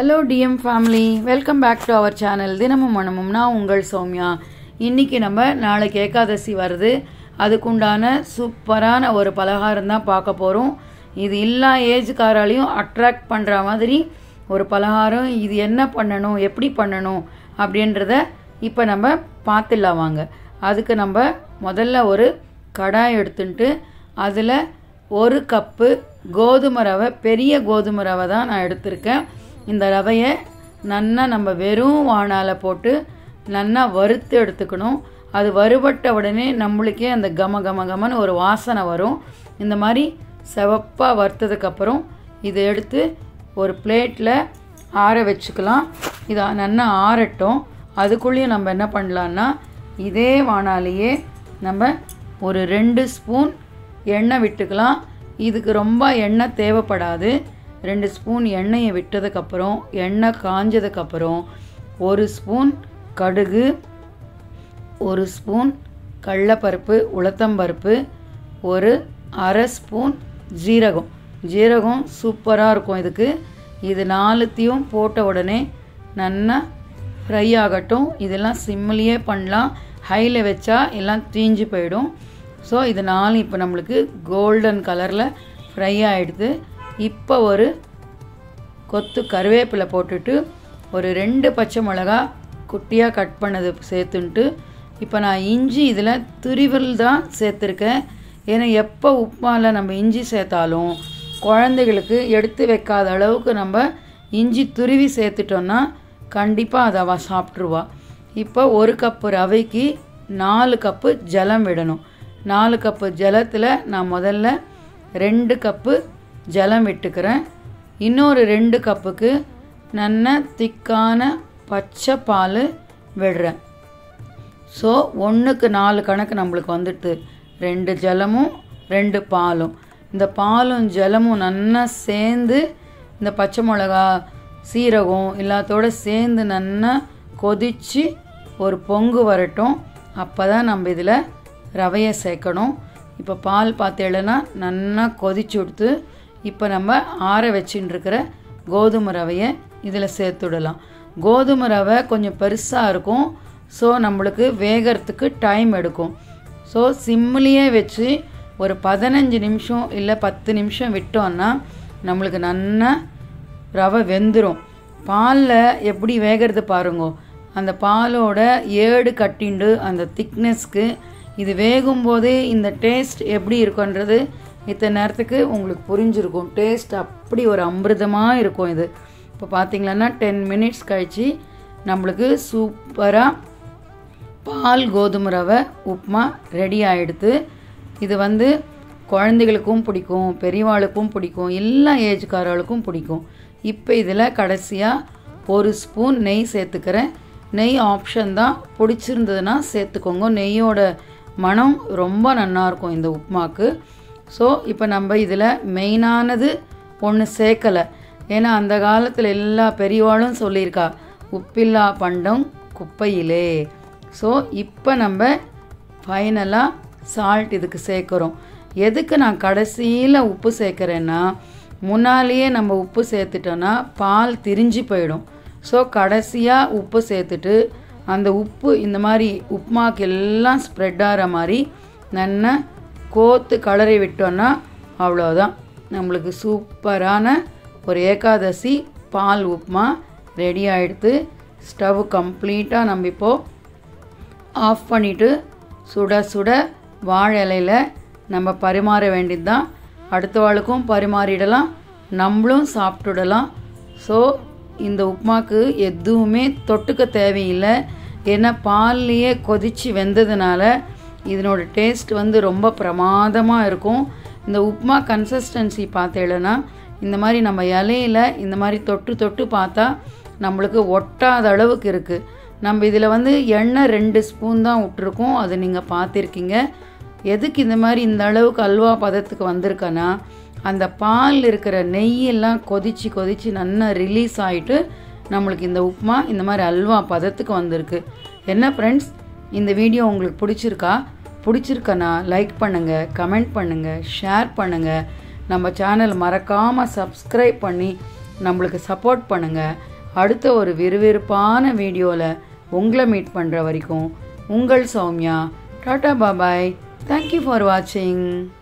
hello TM family welcome back to our channel தினமும் மனமும் நான் உங்கள் சௌமியா இன்னைக்கு நம்ம நாளைக்கு ஏகாதசி வருது அதுக்குண்டான சூப்பரான ஒரு பலகாரம் தான் பார்க்க போகிறோம் இது எல்லா ஏஜ்காராலையும் அட்ராக்ட் பண்ணுற மாதிரி ஒரு பலகாரம் இது என்ன பண்ணணும் எப்படி பண்ணணும் அப்படின்றத இப்போ நம்ம பார்த்துடலாம் வாங்க அதுக்கு நம்ம முதல்ல ஒரு கடாய் எடுத்துட்டு அதில் ஒரு கப்பு கோதுமை ரவை பெரிய கோதுமை ரவை தான் நான் எடுத்திருக்கேன் இந்த ரவையை நன்னா நம்ம வெறும் வாணால போட்டு நன்னா வறுத்து எடுத்துக்கணும் அது வறுபட்ட உடனே நம்மளுக்கே அந்த கம கம கமன்னு ஒரு வாசனை வரும் இந்த மாதிரி செவப்பாக வறுத்ததுக்கப்புறம் இதை எடுத்து ஒரு பிளேட்டில் ஆற வச்சுக்கலாம் இது நன்னா ஆறட்டும் அதுக்குள்ளேயும் நம்ம என்ன பண்ணலான்னா இதே வானாலேயே நம்ம ஒரு ரெண்டு ஸ்பூன் எண்ணெய் விட்டுக்கலாம் இதுக்கு ரொம்ப எண்ணெய் தேவைப்படாது ரெண்டு ஸ்பூன் எண்ணெயை விட்டதுக்கப்புறம் எண்ணெய் காஞ்சதுக்கப்புறம் ஒரு ஸ்பூன் கடுகு ஒரு ஸ்பூன் கடலப்பருப்பு உளுத்தம்பருப்பு ஒரு அரை ஸ்பூன் ஜீரகம் ஜீரகம் சூப்பராக இருக்கும் இதுக்கு இது நாலுத்தையும் போட்ட உடனே நல்லா ஃப்ரை ஆகட்டும் இதெல்லாம் சிம்மிலேயே பண்ணலாம் ஹையில் வச்சா எல்லாம் தீஞ்சு போயிடும் ஸோ இது நாலு இப்போ நம்மளுக்கு கோல்டன் கலரில் ஃப்ரை ஆகிடுது இப்போ ஒரு கொத்து கருவேப்பிலை போட்டுட்டு ஒரு ரெண்டு பச்சை மிளகா குட்டியாக கட் பண்ணது சேர்த்துன்ட்டு இப்போ நான் இஞ்சி இதில் துரிவல் தான் சேர்த்துருக்கேன் ஏன்னா எப்போ உப்புமாவில் நம்ம இஞ்சி சேர்த்தாலும் குழந்தைகளுக்கு எடுத்து வைக்காத அளவுக்கு நம்ம இஞ்சி துருவி சேர்த்துட்டோன்னா கண்டிப்பாக அதை அவள் சாப்பிட்ருவா இப்போ ஒரு கப்பு ரவைக்கு நாலு கப்பு ஜலம் விடணும் நாலு கப்பு ஜலத்தில் நான் முதல்ல ரெண்டு கப்பு ஜலம் விட்டுக்கிறேன் இன்னொரு ரெண்டு கப்புக்கு நல்ல திக்கான பச்சை பால் விடுறேன் ஸோ ஒன்றுக்கு நாலு கணக்கு நம்மளுக்கு வந்துடுது ரெண்டு ஜலமும் ரெண்டு பாலும் இந்த பாலும் ஜலமும் நல்லா சேர்ந்து இந்த பச்சை மிளகா சீரகம் எல்லாத்தோட சேர்ந்து நல்லா கொதித்து ஒரு பொங்கு வரட்டும் அப்போ தான் நம்ம இதில் ரவையை சேர்க்கணும் இப்போ பால் பார்த்தேன்னா நல்லா கொதிச்சு கொடுத்து இப்போ நம்ம ஆற வச்சுட்டு இருக்கிற கோதுமை ரவையை இதில் சேர்த்துடலாம் கோதுமை ரவை கொஞ்சம் பெருசாக இருக்கும் ஸோ நம்மளுக்கு வேகிறதுக்கு டைம் எடுக்கும் ஸோ சிம்மிலேயே வச்சு ஒரு பதினஞ்சு நிமிஷம் இல்லை பத்து நிமிஷம் விட்டோன்னா நம்மளுக்கு நல்லா ரவை வெந்துடும் பாலில் எப்படி வேகிறது பாருங்க அந்த பாலோட ஏடு கட்டிண்டு அந்த திக்னஸ்க்கு இது வேகும் போதே இந்த டேஸ்ட் எப்படி இருக்குன்றது இத்தனை நேரத்துக்கு உங்களுக்கு புரிஞ்சிருக்கும் டேஸ்ட் அப்படி ஒரு அமிர்தமாக இருக்கும் இது இப்போ பார்த்தீங்களன்னா டென் மினிட்ஸ் கழித்து நம்மளுக்கு சூப்பராக பால் கோதுமை ரவை உப்புமா ரெடி ஆகிடுது இது வந்து குழந்தைகளுக்கும் பிடிக்கும் பெரியவாளுக்கும் பிடிக்கும் எல்லா ஏஜ்காரர்களுக்கும் பிடிக்கும் இப்போ இதில் கடைசியாக ஒரு ஸ்பூன் நெய் சேர்த்துக்கிறேன் நெய் ஆப்ஷன் தான் பிடிச்சிருந்ததுன்னா சேர்த்துக்கோங்க நெய்யோட மனம் ரொம்ப நல்லாயிருக்கும் இந்த உப்புமாக்கு ஸோ இப்போ நம்ம இதில் மெயினானது ஒன்று சேர்க்கலை ஏன்னா அந்த காலத்தில் எல்லா பெரியவாளும் சொல்லியிருக்கா உப்பில்லா பண்டம் குப்பையிலே ஸோ இப்போ நம்ம ஃபைனலாக சால்ட் இதுக்கு சேர்க்குறோம் எதுக்கு நான் கடைசியில் உப்பு சேர்க்குறேன்னா முன்னாலேயே நம்ம உப்பு சேர்த்துட்டோன்னா பால் திரிஞ்சு போயிடும் ஸோ கடைசியாக உப்பு சேர்த்துட்டு அந்த உப்பு இந்த மாதிரி உப்புமாக்கு எல்லாம் ஸ்ப்ரெட் ஆகிற மாதிரி நல்லா கோத்து கலரி விட்டோன்னா அவ்வளோதான் நம்மளுக்கு சூப்பரான ஒரு ஏகாதசி பால் உப்புமா ரெடி ஆகிடுது ஸ்டவ் கம்ப்ளீட்டாக நம்ம இப்போது ஆஃப் பண்ணிவிட்டு சுட சுட வாழை இலையில் நம்ம பரிமாற வேண்டியது தான் அடுத்தவாளுக்கும் பரிமாறிடலாம் நம்மளும் சாப்பிட்டுடலாம் ஸோ இந்த உப்புமாக்கு எதுவுமே தொட்டுக்க தேவையில்லை ஏன்னா பால்லையே கொதித்து வெந்ததுனால இதனோட டேஸ்ட் வந்து ரொம்ப பிரமாதமாக இருக்கும் இந்த உப்புமா கன்சிஸ்டன்சி பார்த்தேன்னா இந்த மாதிரி நம்ம இலையில இந்த மாதிரி தொட்டு தொட்டு பார்த்தா நம்மளுக்கு ஒட்டாத அளவுக்கு இருக்குது நம்ம இதில் வந்து எண்ணெய் ரெண்டு ஸ்பூன் தான் விட்டுருக்கோம் அது நீங்கள் பார்த்துருக்கீங்க எதுக்கு இந்த மாதிரி இந்த அளவுக்கு அல்வா பதத்துக்கு வந்திருக்கேன்னா அந்த பால் இருக்கிற நெய்யெல்லாம் கொதித்து கொதித்து நல்லா ரிலீஸ் ஆகிட்டு நம்மளுக்கு இந்த உப்புமா இந்த மாதிரி அல்வா பதத்துக்கு வந்திருக்கு என்ன ஃப்ரெண்ட்ஸ் இந்த வீடியோ உங்களுக்கு பிடிச்சிருக்கா பிடிச்சிருக்கனா லைக் பண்ணுங்கள் கமெண்ட் பண்ணுங்கள் ஷேர் பண்ணுங்கள் நம்ம சேனல் மறக்காமல் சப்ஸ்கிரைப் பண்ணி நம்மளுக்கு சப்போர்ட் பண்ணுங்கள் அடுத்த ஒரு விறுவிறுப்பான வீடியோவில் உங்களை மீட் பண்ணுற வரைக்கும் உங்கள் Soumya tata bye bye thank you for வாட்சிங்